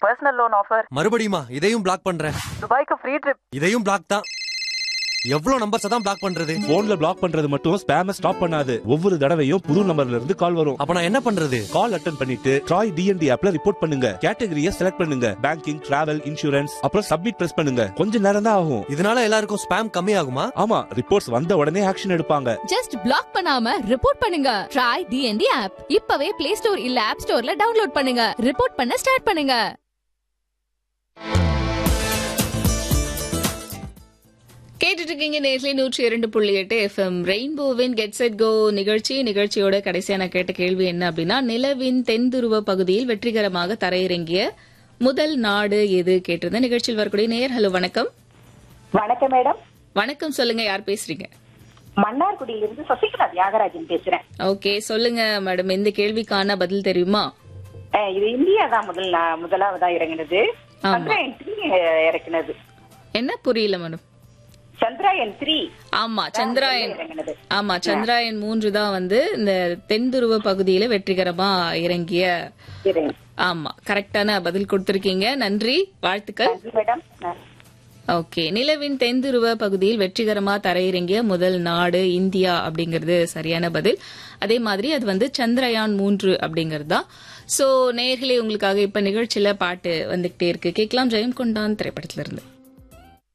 Personal loan offer மறுபடியுமா இதையும் black பண்றேன் துபாய்க்கு ஃப்ரீ ட்ரிப் இதையும் பிளாக் தான் எவ்வளவு நம்பர்ஸ் தான் பிளாக் பண்றது போன்ல பிளாக் பண்றது மட்டும் ஸ்பேம ஸ்டாப் பண்ணாது ஒவ்வொரு தடவையும் புது நம்பர்ல இருந்து கால் வரும் அப்ப நான் என்ன பண்றது கால் அட்டன் பண்ணிட்டு ட்ராய் டிஎன்டி ஆப்ல ரிப்போர்ட் பண்ணுங்க கேட்டகரிய செலக்ட் பண்ணுங்க பேங்கிங் டிராவல் இன்சூரன்ஸ் அப்புறம் சப்மிட் பிரஸ் பண்ணுங்க கொஞ்ச நேரம் தான் ஆகும் இதனால எல்லாருக்கும் ஸ்பேம் கம்மி ஆகுமா ஆமா ரிப்போர்ட்ஸ் வந்த உடனே ஆக்ஷன் எடுப்பாங்க ஜஸ்ட் பிளாக் பண்ணாம ரிப்போர்ட் பண்ணுங்க ட்ரை டிஎன்டி ஆப் இப்பவே பிளே ஸ்டோர் இல்ல ஆப் ஸ்டோர்ல டவுன்லோட் பண்ணுங்க ரிப்போர்ட் பண்ண ஸ்டார்ட் பண்ணுங்க கேட்டுட்டு இருக்கீங்க நேர்லி நூற்றி இரண்டு புள்ளி எட்டு எஃப்எம் ரெயின்போவின் கெட் செட் கோ நிகழ்ச்சி நிகழ்ச்சியோட கடைசியா நான் கேட்ட கேள்வி என்ன அப்படின்னா நிலவின் தென் துருவ பகுதியில் வெற்றிகரமாக தரையிறங்கிய முதல் நாடு எது கேட்டிருந்த நிகழ்ச்சியில் வரக்கூடிய நேர் ஹலோ வணக்கம் வணக்கம் மேடம் வணக்கம் சொல்லுங்க யார் பேசுறீங்க மன்னார்குடியிலிருந்து சசிகலா தியாகராஜன் பேசுறேன் ஓகே சொல்லுங்க மேடம் இந்த கேள்விக்கான பதில் தெரியுமா அஹ் இது இந்தியா தான் முதல் நா- முதலாவதா இறங்கினது ஆமா. சந்திராயன் த்ரீ இறக்கினது என்ன புரியல மேடம் சந்திராயன் த்ரீ ஆமா சந்திராயன் இறங்கினது ஆமா சந்திராயன் மூன்று தான் வந்து இந்த தென் துருவ பகுதியில வெற்றிகரமா இறங்கிய இறங்கி ஆமா கரெக்டான பதில் கொடுத்திருக்கீங்க நன்றி வாழ்த்துக்கள் நன்றி மேடம் நன்றி. ஓகே நிலவின் தென்துருவ பகுதியில் வெற்றிகரமா தரையிறங்கிய முதல் நாடு இந்தியா அப்படிங்கிறது சரியான பதில் அதே மாதிரி அது வந்து சந்திரயான் மூன்று அப்படிங்கிறது தான் சோ நேர்களே உங்களுக்காக இப்ப நிகழ்ச்சியில பாட்டு வந்துகிட்டே இருக்கு கேட்கலாம் ஜெயம் கொண்டான் திரைப்படத்துல இருந்து